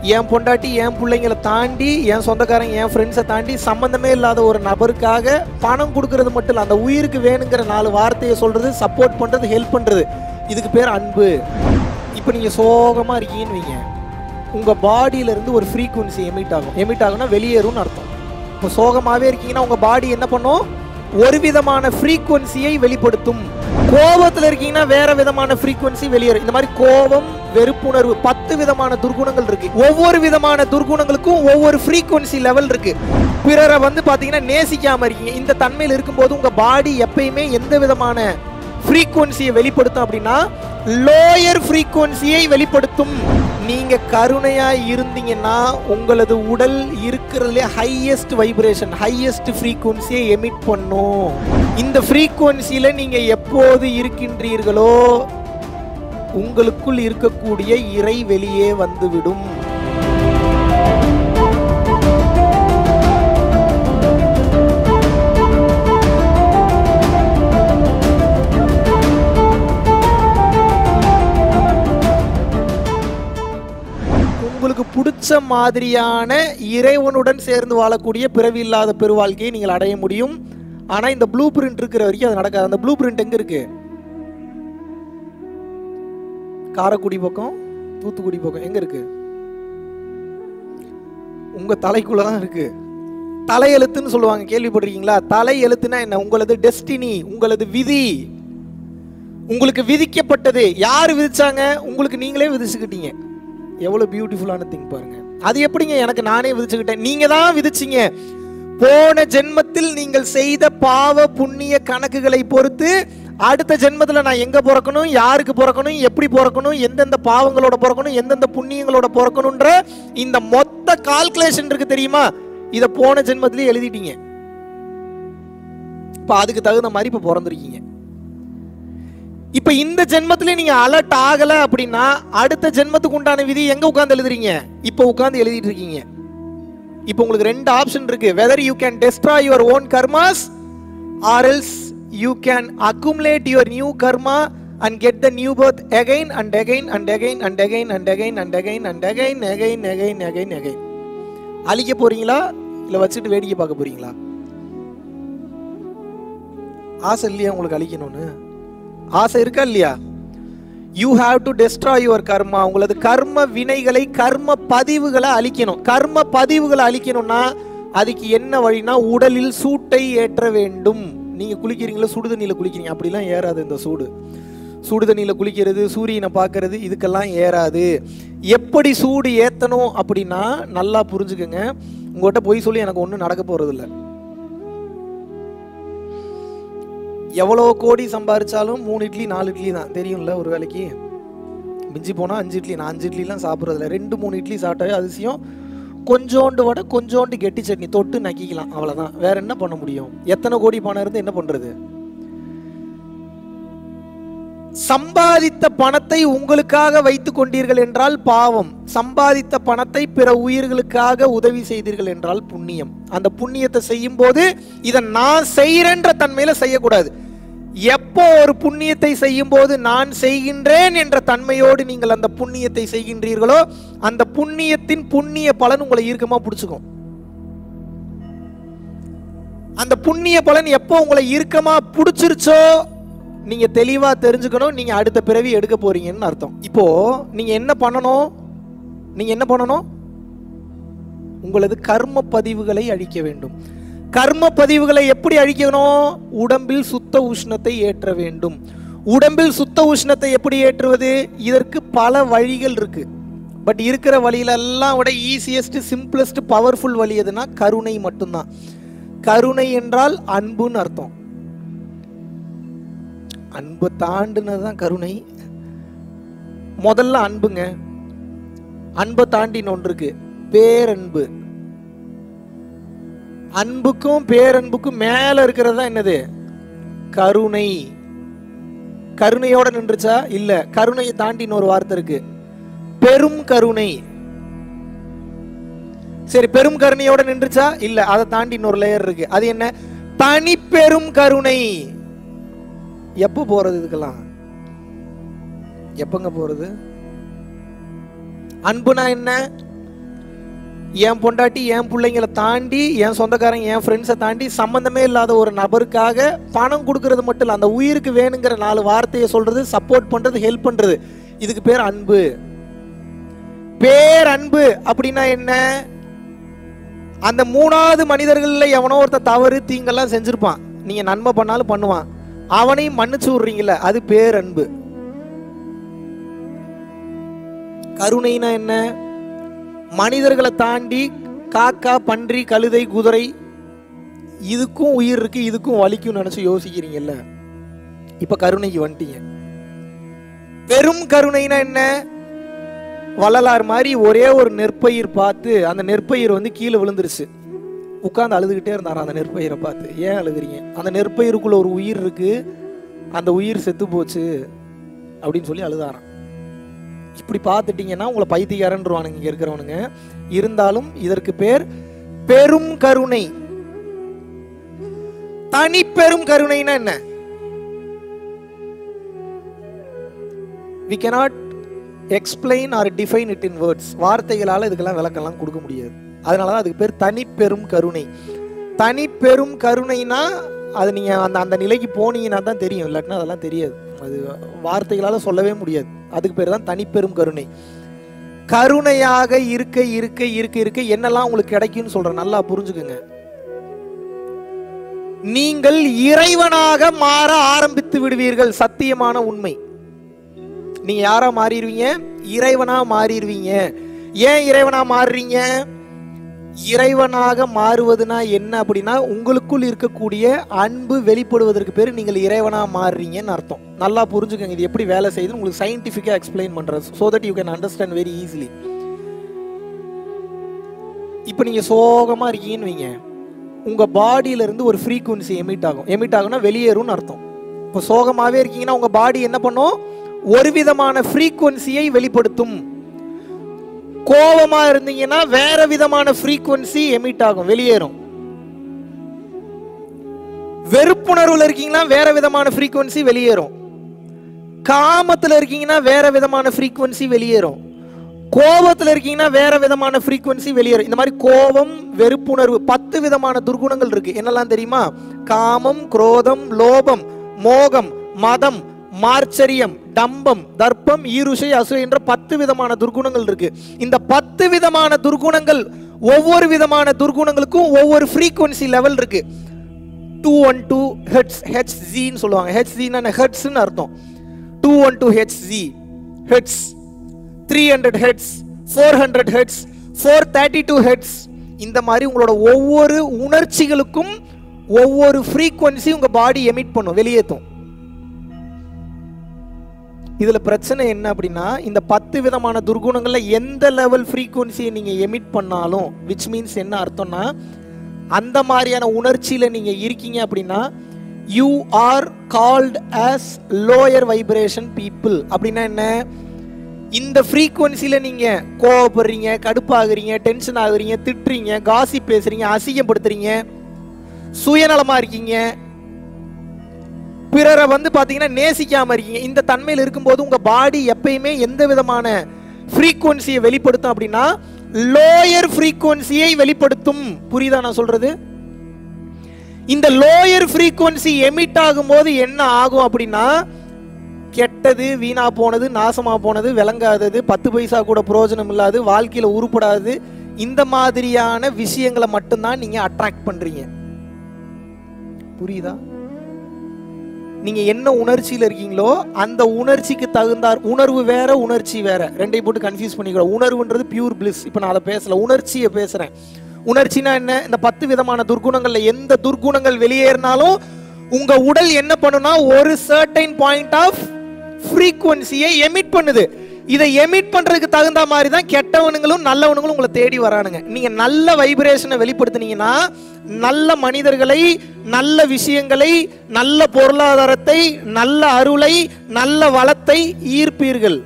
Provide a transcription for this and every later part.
என் பொண்டாட்டி என் பிள்ளைங்களை தாண்டி என் சொந்தக்காரங்க என் ஃப்ரெண்ட்ஸை தாண்டி சம்மந்தமே இல்லாத ஒரு நபருக்காக பணம் கொடுக்கறது மட்டும் இல்லை அந்த உயிருக்கு வேணுங்கிற நாலு வார்த்தையை சொல்றது சப்போர்ட் பண்றது ஹெல்ப் பண்றது இதுக்கு பேர் அன்பு இப்போ நீங்க சோகமா இருக்கீங்கன்னு வைங்க உங்க பாடியில இருந்து ஒரு ஃப்ரீக்குவன்சி எமிட் ஆகும் எமிட் ஆகும்னா வெளியேறும்னு அர்த்தம் இப்போ சோகமாவே இருக்கீங்கன்னா உங்க பாடி என்ன பண்ணும் ஒரு விதமான ஃப்ரீக்குவன்சியை வெளிப்படுத்தும் கோபத்துல இருக்கீங்கன்னா வேற விதமான ஃப்ரீக்குவன்சி வெளியேறும் இந்த மாதிரி கோபம் வெறுப்புணர்வு பத்து விதமான துர்குணங்கள் இருக்கு ஒவ்வொரு விதமான துர்குணங்களுக்கும் ஒவ்வொரு ஃப்ரீக்குவன்சி லெவல் இருக்கு பிறரை வந்து பாத்தீங்கன்னா நேசிக்காம இருக்கீங்க இந்த தன்மையில் இருக்கும்போது உங்க பாடி எப்பயுமே எந்த விதமான ஃப்ரீக்குவன்சியை வெளிப்படுத்தும் அப்படின்னா லோயர் ஃப்ரீக்குவன்சியை வெளிப்படுத்தும் நீங்க கருணையா இருந்தீங்கன்னா உங்களது உடல் இருக்கிறதுலே ஹையஸ்ட் வைப்ரேஷன் ஹையஸ்ட் ஃப்ரீக்குவன்சியை எமிட் பண்ணும் இந்த ஃப்ரீக்குவன்சியில நீங்க எப்போது இருக்கின்றீர்களோ உங்களுக்குள் இருக்கக்கூடிய இறை வெளியே வந்துவிடும் உங்களுக்கு பிடிச்ச மாதிரியான இறைவனுடன் சேர்ந்து வாழக்கூடிய பிறவி இல்லாத பெருவாழ்க்கையை நீங்கள் அடைய முடியும் ஆனா இந்த ப்ளூ பிரிண்ட் இருக்கிற வரைக்கும் அது நடக்காது அந்த ப்ளூ பிரிண்ட் எங்க இருக்கு காரைக்குடி பக்கம் தூத்துக்குடி பக்கம் எங்க இருக்கு உங்க தலைக்குள்ள தான் இருக்கு தலையெழுத்துன்னு சொல்லுவாங்க கேள்விப்பட்டிருக்கீங்களா தலை எழுத்துனா என்ன உங்களது டெஸ்டினி உங்களது விதி உங்களுக்கு விதிக்கப்பட்டது யார் விதிச்சாங்க உங்களுக்கு நீங்களே விதிச்சுக்கிட்டீங்க எவ்வளவு பியூட்டிஃபுல்லான திங் பாருங்க அது எப்படிங்க எனக்கு நானே விதிச்சுக்கிட்டேன் நீங்க தான் விதிச்சீங்க போன ஜென்மத்தில் நீங்கள் செய்த பாவ புண்ணிய கணக்குகளை பொறுத்து அடுத்த ஜென்மத்தில் நான் எங்க பிறக்கணும் யாருக்கு பிறக்கணும் எப்படி பிறக்கணும் எந்தெந்த பாவங்களோட பிறக்கணும் எந்தெந்த புண்ணியங்களோட பிறக்கணுன்ற இந்த மொத்த கால்குலேஷன் இருக்கு தெரியுமா இதை போன ஜென்மத்திலேயே எழுதிட்டீங்க இப்ப அதுக்கு தகுந்த மாதிரி இப்ப பிறந்திருக்கீங்க இப்ப இந்த ஜென்மத்திலே நீங்க அலர்ட் ஆகல அப்படின்னா அடுத்த ஜென்மத்துக்கு உண்டான விதி எங்க உட்கார்ந்து எழுதுறீங்க இப்ப உட்கார்ந்து எழுதிட்டு இருக்கீங்க இப்போ உங்களுக்கு ரெண்டு ஆப்ஷன் இருக்கு whether you can destroy your own karmas or else you can accumulate your new karma and get the new birth again and again and again and again and again and again and again again again again again அழிக்க போறீங்களா இல்ல வச்சுட்டு வேடிக்கை பார்க்க போறீங்களா ஆசை இல்லையா உங்களுக்கு அழிக்கணும்னு ஆசை இருக்கா இல்லையா you have to destroy your karma உங்களது கர்ம வினைகளை கர்ம பதிவுகளை அழிக்கணும் கர்ம பதிவுகளை அழிக்கணும்னா அதுக்கு என்ன வழினா உடலில் சூட்டை ஏற்ற வேண்டும் நீங்க குளிக்கிறீங்களா சுடு தண்ணியில குளிக்கிறீங்க அப்படிலாம் ஏறாது இந்த சூடு சுடு தண்ணியில குளிக்கிறது சூரியனை பார்க்கறது இதுக்கெல்லாம் ஏறாது எப்படி சூடு ஏத்தணும் அப்படின்னா நல்லா புரிஞ்சுக்கங்க உங்கள்கிட்ட போய் சொல்லி எனக்கு ஒன்றும் நடக்க போறது இல்லை எவ்வளோ கோடி சம்பாரிச்சாலும் மூணு இட்லி நாலு இட்லி தான் தெரியும்ல ஒரு வேலைக்கு மிஞ்சி போனால் அஞ்சு இட்லி நான் அஞ்சு இட்லிலாம் சாப்பிட்றதில்ல ரெண்டு மூணு இட்லி சாப்பிட்டாவே அதிசயம் கொஞ்சோண்டு வடை கொஞ்சோண்டு கெட்டி சட்னி தொட்டு நக்கிக்கலாம் அவ்வளோதான் வேற என்ன பண்ண முடியும் எத்தனை கோடி பணம் இருந்து என்ன பண்ணுறது சம்பாதித்த பணத்தை உங்களுக்காக வைத்துக் கொண்டீர்கள் என்றால் பாவம் சம்பாதித்த பணத்தை பிற உயிர்களுக்காக உதவி செய்தீர்கள் என்றால் புண்ணியம் அந்த புண்ணியத்தை செய்யும் போது இதை நான் செய்யறேன்ற தன்மையில செய்யக்கூடாது எப்போ ஒரு புண்ணியத்தை செய்யும் போது நான் செய்கின்றேன் என்ற தன்மையோடு நீங்கள் அந்த புண்ணியத்தை செய்கின்றீர்களோ அந்த புண்ணியத்தின் புண்ணிய பலன் உங்களை இறுக்கமா பிடிச்சுக்கும் அந்த புண்ணிய பலன் எப்போ உங்களை இறுக்கமா பிடிச்சிருச்சோ நீங்க தெளிவா தெரிஞ்சுக்கணும் நீங்க அடுத்த பிறவி எடுக்க போறீங்கன்னு அர்த்தம் இப்போ நீங்க என்ன பண்ணணும் நீங்க என்ன பண்ணணும் உங்களது கர்ம பதிவுகளை அழிக்க வேண்டும் கர்ம பதிவுகளை எப்படி அழிக்கணும் உடம்பில் சுத்த உஷ்ணத்தை ஏற்ற வேண்டும் உடம்பில் சுத்த உஷ்ணத்தை எப்படி ஏற்றுவது இதற்கு பல வழிகள் இருக்கு பட் இருக்கிற வழியில எல்லாம் விட ஈஸியஸ்ட் சிம்பிளஸ்ட் பவர்ஃபுல் வழி எதுனா கருணை மட்டும்தான் கருணை என்றால் அன்புன்னு அர்த்தம் அன்பு தாண்டினது தான் கருணை முதல்ல அன்புங்க அன்பை தாண்டின ஒன்று இருக்கு பேரன்பு அன்புக்கும் பேரன்புக்கும் மேல இருக்கிறது தான் என்னது கருணை கருணையோட நின்றுச்சா இல்ல கருணையை தாண்டி இன்னொரு வார்த்தை இருக்கு பெரும் கருணை சரி பெரும் கருணையோட நின்றுச்சா இல்ல அதை தாண்டி இன்னொரு லேயர் இருக்கு அது என்ன தனி பெரும் கருணை எப்போ போறது இதுக்கெல்லாம் எப்பங்க போறது அன்புனா என்ன என் பொண்டாட்டி என் பிள்ளைங்களை தாண்டி என் சொந்தக்காரங்க என் ஃப்ரெண்ட்ஸை தாண்டி சம்மந்தமே இல்லாத ஒரு நபருக்காக பணம் கொடுக்கறது மட்டும் இல்லை அந்த உயிருக்கு வேணுங்கிற நாலு வார்த்தையை சொல்றது சப்போர்ட் பண்றது ஹெல்ப் பண்றது இதுக்கு பேர் அன்பு பேர் அன்பு அப்படின்னா என்ன அந்த மூணாவது மனிதர்கள்ல எவனோ ஒருத்த தவறு தீங்கெல்லாம் செஞ்சிருப்பான் நீங்க நன்மை பண்ணாலும் பண்ணுவான் அவனையும் மன்னிச்சு விடுறீங்கல்ல அது பேர் அன்பு கருணைனா என்ன மனிதர்களை தாண்டி காக்கா பன்றி கழுதை குதிரை இதுக்கும் உயிர் இருக்கு இதுக்கும் வலிக்கும் நினைச்சு யோசிக்கிறீங்கல்ல இப்ப கருணைக்கு வந்துட்டீங்க பெரும் கருணைனா என்ன வள்ளலார் மாதிரி ஒரே ஒரு நெற்பயிர் பார்த்து அந்த நெற்பயிர் வந்து கீழே விழுந்துருச்சு உட்காந்து அழுதுகிட்டே இருந்தாராம் அந்த நெற்பயிரை பார்த்து ஏன் அழுகுறீங்க அந்த நெற்பயிருக்குள்ள ஒரு உயிர் இருக்கு அந்த உயிர் செத்து போச்சு அப்படின்னு சொல்லி அழுதாராம் இப்படி பார்த்துட்டீங்கன்னா உங்களை பைத்தியக்காரன்றுவானுங்க இங்க இருக்கிறவனுங்க இருந்தாலும் இதற்கு பேர் பெரும் கருணை தனி பெரும் கருணைனா என்ன we cannot explain or define it in words வார்த்தைகளால் இதுக்கெல்லாம் விளக்கம்லாம் கொடுக்க முடியாது அதனால தான் அதுக்கு பேர் தனி பெரும் கருணை தனி பெரும் கருணைனா அது நீங்கள் அந்த அந்த நிலைக்கு போனீங்கன்னா தான் தெரியும் இல்லாட்டினா அதெல்லாம் தெரியாது அது வார்த்தைகளால் சொல்லவே முடியாது அதுக்கு பேர் தான் தனிப்பெரும் கருணை கருணையாக இருக்க இருக்க இருக்க இருக்க என்னெல்லாம் உங்களுக்கு கிடைக்கும்னு சொல்றேன் நல்லா புரிஞ்சுக்குங்க நீங்கள் இறைவனாக மாற ஆரம்பித்து விடுவீர்கள் சத்தியமான உண்மை நீங்க யாரா மாறிடுவீங்க இறைவனா மாறிடுவீங்க ஏன் இறைவனா மாறுறீங்க இறைவனாக மாறுவதுனா என்ன அப்படின்னா உங்களுக்குள் இருக்கக்கூடிய அன்பு வெளிப்படுவதற்கு பேர் நீங்கள் இறைவனா மாறுறீங்கன்னு அர்த்தம் நல்லா புரிஞ்சுக்கங்க இது எப்படி வேலை செய்யுதுன்னு உங்களுக்கு சயின்டிஃபிக்காக எக்ஸ்பிளைன் பண்றது so that you can understand very easily இப்போ நீங்க சோகமா இருக்கீங்கன்னு வைங்க உங்க பாடியில இருந்து ஒரு ஃப்ரீக்குவன்சி எமிட் ஆகும் எமிட் ஆகும்னா வெளியேறும்னு அர்த்தம் இப்போ சோகமாவே இருக்கீங்கன்னா உங்க பாடி என்ன பண்ணும் ஒரு விதமான ஃப்ரீக்குவன்சியை வெளிப்படுத்தும் கோவமா இருந்தீங்கன்னா வேற விதமான ஃப்ரீக்குவன்சி எமிட் ஆகும் வெளியேறும் வெறுப்புணர்வுல இருக்கீங்கன்னா வேற விதமான ஃப்ரீக்குவன்சி வெளியேறும் காமத்துல இருக்கீங்கன்னா வேற விதமான ஃப்ரீக்குவன்சி வெளியேறும் கோபத்துல இருக்கீங்கன்னா வேற விதமான ஃப்ரீக்குவன்சி வெளியேறும் இந்த மாதிரி கோபம் வெறுப்புணர்வு பத்து விதமான துர்குணங்கள் இருக்கு என்னெல்லாம் தெரியுமா காமம் குரோதம் லோபம் மோகம் மதம் மார்ச்சரியம் டம்பம் தர்ப்பம் ஈருஷை அசூயை என்ற பத்து விதமான துர்குணங்கள் இருக்கு இந்த பத்து விதமான துர்குணங்கள் ஒவ்வொரு விதமான துர்குணங்களுக்கும் ஒவ்வொரு ஃப்ரீக்குவன்சி லெவல் இருக்கு two one two hertz H ஜின்னு சொல்லுவாங்க ஹெச் ஜின்னு ஹெட்ஸ்னு அர்த்தம் two one two H G hertz three hundred hertz four hundred hertz four thirty two hertz இந்த மாதிரி உங்களோட ஒவ்வொரு உணர்ச்சிகளுக்கும் ஒவ்வொரு ஃப்ரீக்குவன்சி உங்க பாடி எமிட் பண்ணும் வெளியேற்றும் இதுல பிரச்சனை என்ன அப்படின்னா இந்த பத்து விதமான துர்குணங்கள்ல எந்த லெவல் ஃப்ரீக்குவன்சியை நீங்க எமிட் பண்ணாலும் விச் மீன்ஸ் என்ன அர்த்தம்னா அந்த மாதிரியான உணர்ச்சியில நீங்க இருக்கீங்க அப்படின்னா you are called as lower vibration people அப்படின்னா என்ன இந்த ஃப்ரீக்குவன்சியில நீங்க கோவப்படுறீங்க கடுப்பாகுறீங்க டென்ஷன் ஆகுறீங்க திட்டுறீங்க காசி பேசுறீங்க அசிங்கப்படுத்துறீங்க சுயநலமா இருக்கீங்க பிறரை வந்து பாத்தீங்கன்னா நேசிக்காம இருக்கீங்க இந்த தன்மையில் இருக்கும்போது உங்க பாடி எப்பயுமே எந்த விதமான ஃப்ரீக்குவன்சியை வெளிப்படுத்தும் அப்படின்னா லோயர் ஃப்ரீக்குவன்சியை வெளிப்படுத்தும் புரியுதா நான் சொல்றது இந்த லோயர் ஃப்ரீக்குவன்சி எமிட் ஆகும்போது என்ன ஆகும் அப்படின்னா கெட்டது வீணா போனது நாசமா போனது விளங்காதது பத்து பைசா கூட பிரயோஜனம் இல்லாது வாழ்க்கையில உருப்படாது இந்த மாதிரியான விஷயங்களை மட்டும்தான் நீங்க அட்ராக்ட் பண்றீங்க புரியுதா நீங்க என்ன உணர்ச்சியில இருக்கீங்களோ அந்த உணர்ச்சிக்கு தகுந்தார் உணர்வு வேற உணர்ச்சி வேற ரெண்டையும் போட்டு கன்ஃபியூஸ் பண்ணிக்கிறோம் உணர்வுன்றது பியூர் பிளிஸ் இப்போ நான் அதை பேசல உணர்ச்சியை பேசுறேன் உணர்ச்சினா என்ன இந்த பத்து விதமான துர்குணங்கள்ல எந்த துர்குணங்கள் வெளியேறினாலும் உங்க உடல் என்ன பண்ணுனா ஒரு சர்டைன் பாயிண்ட் ஆஃப் ஃப்ரீக்குவன்சியை எமிட் பண்ணுது இதை எமிட் பண்றதுக்கு தகுந்த மாதிரி தான் கெட்டவனுங்களும் நல்லவனுங்களும் உங்களை தேடி வரானுங்க நீங்க நல்ல வைப்ரேஷனை வெளிப்படுத்துனீங்கன்னா நல்ல மனிதர்களை நல்ல விஷயங்களை நல்ல பொருளாதாரத்தை நல்ல அருளை நல்ல வளத்தை ஈர்ப்பீர்கள்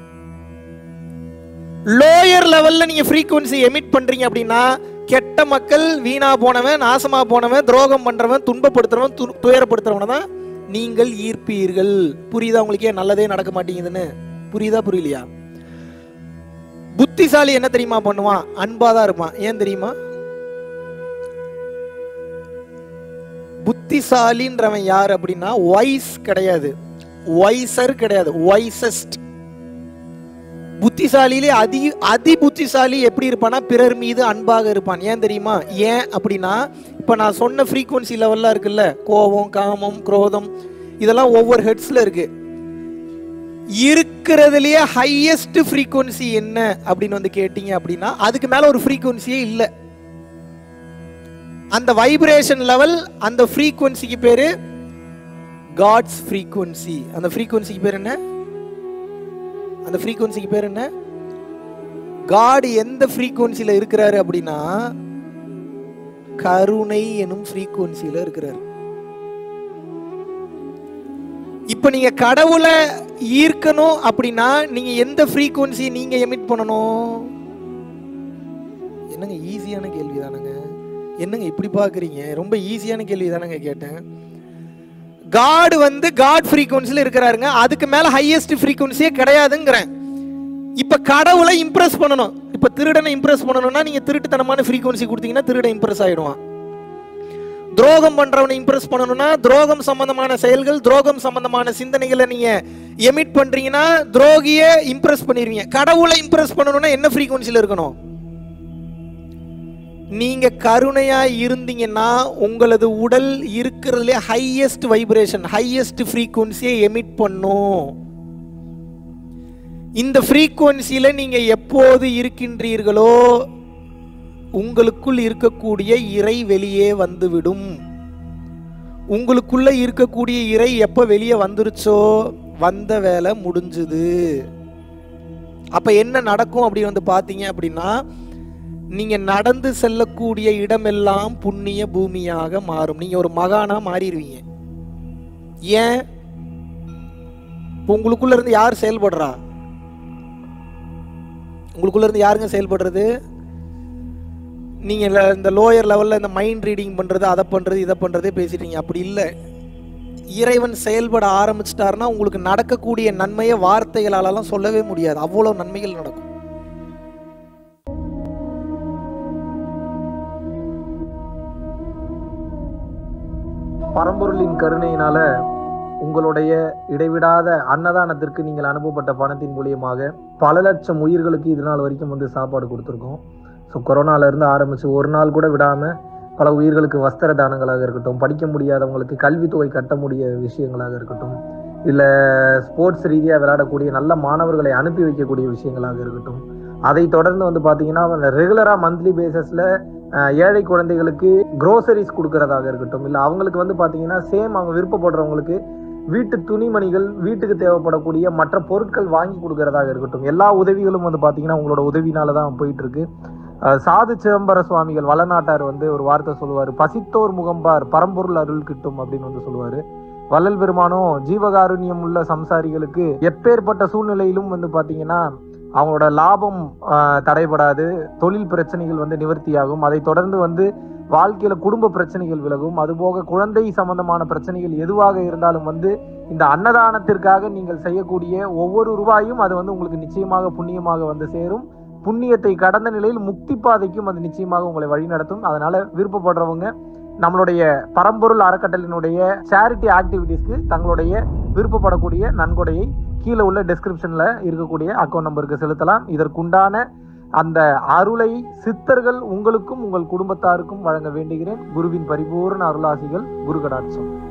லோயர் லெவல்ல நீங்க ஃப்ரீக்குவன்சி எமிட் பண்றீங்க அப்படின்னா கெட்ட மக்கள் வீணா போனவன் நாசமா போனவன் துரோகம் பண்றவன் துன்பப்படுத்துறவன் து- துயரப்படுத்துறவனை தான் நீங்கள் ஈர்ப்பீர்கள் புரியுதா உங்களுக்கு ஏன் நல்லதே நடக்க மாட்டேங்குதுன்னு புரியுதா புரியலையா புத்திசாலி என்ன தெரியுமா பண்ணுவான் அன்பா தான் இருப்பான் ஏன் தெரியுமா புத்திசாலின்றவன் யார் அப்படின்னா வைஸ் கிடையாது வைசர் கிடையாது வைசஸ்ட் புத்திசாலியிலே அதி அதி புத்திசாலி எப்படி இருப்பானா பிறர் மீது அன்பாக இருப்பான் ஏன் தெரியுமா ஏன் அப்படின்னா இப்போ நான் சொன்ன ஃப்ரீக்குவன்சி லெவல்லாம் இருக்குல்ல கோபம் காமம் குரோதம் இதெல்லாம் ஒவ்வொரு ஹெட்ஸில் இருக்கு இருக்கிறதுலயே ஹையஸ்ட் ஃப்ரீக்குவன்சி என்ன அப்படின்னு வந்து கேட்டீங்க அப்படின்னா அதுக்கு மேல ஒரு ஃப்ரீக்குவன்சியே இல்லை அந்த வைப்ரேஷன் லெவல் அந்த ஃப்ரீக்குவன்சிக்கு பேரு காட்ஸ் ஃப்ரீக்குவன்சி அந்த ஃப்ரீக்குவன்சிக்கு பேர் என்ன அந்த ஃப்ரீக்குவன்சிக்கு பேர் என்ன காட் எந்த ஃப்ரீக்குவன்சியில் இருக்கிறாரு அப்படின்னா கருணை எனும் ஃப்ரீக்குவன்சியில் இருக்கிறாரு இப்போ நீங்க கடவுளை ஈர்க்கணும் அப்படின்னா நீங்க எந்த ஃப்ரீக்குவன்சி நீங்க எமிட் பண்ணணும் என்னங்க ஈஸியான கேள்வி தானங்க என்னங்க இப்படி பார்க்குறீங்க ரொம்ப ஈஸியான கேள்வி தானங்க கேட்டேன் காட் வந்து காட் ஃப்ரீக்குவன்சியில் இருக்கிறாருங்க அதுக்கு மேல ஹையஸ்ட் ஃப்ரீக்குவன்சியே கிடையாதுங்கிறேன் இப்ப கடவுளை இம்ப்ரெஸ் பண்ணணும் இப்ப திருடனை இம்ப்ரெஸ் பண்ணணும்னா நீங்க திருட்டுத்தனமான ஃப்ரீக்குவன்சி கொடுத்தீங்கன்னா திருடன் இம்ப்ரெஸ் ஆயிடுவான் துரோகம் பண்றவனை இம்ப்ரெஸ் பண்ணணும்னா துரோகம் சம்பந்தமான செயல்கள் துரோகம் சம்பந்தமான சிந்தனைகளை நீங்க எமிட் பண்றீங்கன்னா துரோகியை இம்ப்ரெஸ் பண்ணிடுவீங்க கடவுளை இம்ப்ரெஸ் பண்ணணும்னா என்ன ஃப்ரீக்குவன்சியில் இருக்கணும் நீங்க கருணையா இருந்தீங்கன்னா உங்களது உடல் இருக்கிறதுலே ஹையஸ்ட் வைப்ரேஷன் ஹையஸ்ட் ஃப்ரீக்குவன்சியை எமிட் பண்ணும் இந்த ஃப்ரீக்குவன்சியில நீங்க எப்போது இருக்கின்றீர்களோ உங்களுக்குள் இருக்கக்கூடிய இறை வெளியே வந்துவிடும் உங்களுக்குள்ள இருக்கக்கூடிய இறை எப்ப வெளியே வந்துருச்சோ வந்த வேலை முடிஞ்சுது அப்ப என்ன நடக்கும் அப்படின்னு வந்து பாத்தீங்க அப்படின்னா நீங்க நடந்து செல்லக்கூடிய இடமெல்லாம் புண்ணிய பூமியாக மாறும் நீங்க ஒரு மகானா மாறிடுவீங்க ஏன் இப்ப உங்களுக்குள்ள இருந்து யார் செயல்படுறா உங்களுக்குள்ள இருந்து யாருங்க செயல்படுறது நீங்க ல- இந்த லோயர் லெவல்ல இந்த மைண்ட் ரீடிங் பண்றது அதை பண்றது இதை பண்றதே பேசிட்டீங்க அப்படி இல்லை இறைவன் செயல்பட ஆரம்பிச்சிட்டாருன்னா உங்களுக்கு நடக்கக்கூடிய நன்மையை வார்த்தைகளாலலாம் சொல்லவே முடியாது அவ்வளோ நன்மைகள் நடக்கும் பரம்பொருளின் கருணையினால உங்களுடைய இடைவிடாத அன்னதானத்திற்கு நீங்கள் அனுப்பப்பட்ட பணத்தின் மூலியமாக பல லட்சம் உயிர்களுக்கு இது நாள் வரைக்கும் வந்து சாப்பாடு கொடுத்துருக்கோம் ஸோ கொரோனால இருந்து ஆரம்பிச்சு ஒரு நாள் கூட விடாம பல உயிர்களுக்கு வஸ்திர தானங்களாக இருக்கட்டும் படிக்க முடியாதவங்களுக்கு கல்வித்தொகை கட்ட முடிய விஷயங்களாக இருக்கட்டும் இல்லை ஸ்போர்ட்ஸ் ரீதியாக விளையாடக்கூடிய நல்ல மாணவர்களை அனுப்பி வைக்கக்கூடிய விஷயங்களாக இருக்கட்டும் அதை தொடர்ந்து வந்து பார்த்தீங்கன்னா ரெகுலராக மந்த்லி பேசிஸில் ஏழை குழந்தைகளுக்கு க்ரோசரிஸ் கொடுக்கறதாக இருக்கட்டும் இல்லை அவங்களுக்கு வந்து பார்த்தீங்கன்னா சேம் அவங்க விருப்பப்படுறவங்களுக்கு வீட்டு துணிமணிகள் வீட்டுக்கு தேவைப்படக்கூடிய மற்ற பொருட்கள் வாங்கி கொடுக்கறதாக இருக்கட்டும் எல்லா உதவிகளும் வந்து பார்த்தீங்கன்னா உங்களோட உதவினால தான் போயிட்டு இருக்கு அஹ் சாது சிதம்பர சுவாமிகள் வளநாட்டார் வந்து ஒரு வார்த்தை சொல்லுவார் பசித்தோர் முகம்பார் பரம்பொருள் அருள் கிட்டும் அப்படின்னு வந்து சொல்லுவாரு வள்ளல் பெருமானும் ஜீவகாருண்யம் உள்ள சம்சாரிகளுக்கு எப்பேற்பட்ட சூழ்நிலையிலும் வந்து பார்த்தீங்கன்னா அவங்களோட லாபம் ஆஹ், தடைபடாது தொழில் பிரச்சனைகள் வந்து நிவர்த்தியாகும் அதை தொடர்ந்து வந்து வாழ்க்கையில குடும்ப பிரச்சனைகள் விலகும் அதுபோக குழந்தை சம்பந்தமான பிரச்சனைகள் எதுவாக இருந்தாலும் வந்து இந்த அன்னதானத்திற்காக நீங்கள் செய்யக்கூடிய ஒவ்வொரு ரூபாயும் அது வந்து உங்களுக்கு நிச்சயமாக புண்ணியமாக வந்து சேரும் புண்ணியத்தை கடந்த நிலையில் முக்தி பாதைக்கும் அது நிச்சயமாக உங்களை வழிநடத்தும் அதனால விருப்பப்படுறவங்க நம்மளுடைய பரம்பொருள் அறக்கட்டளினுடைய சேரிட்டி ஆக்டிவிட்டீஸ்க்கு தங்களுடைய விருப்பப்படக்கூடிய நன்கொடையை கீழே உள்ள டெஸ்கிரிப்ஷன்ல இருக்கக்கூடிய அக்கௌண்ட் நம்பருக்கு செலுத்தலாம் இதற்குண்டான அந்த அருளை சித்தர்கள் உங்களுக்கும் உங்கள் குடும்பத்தாருக்கும் வழங்க வேண்டுகிறேன் குருவின் பரிபூர்ண அருளாசிகள் குரு கடாட்சம்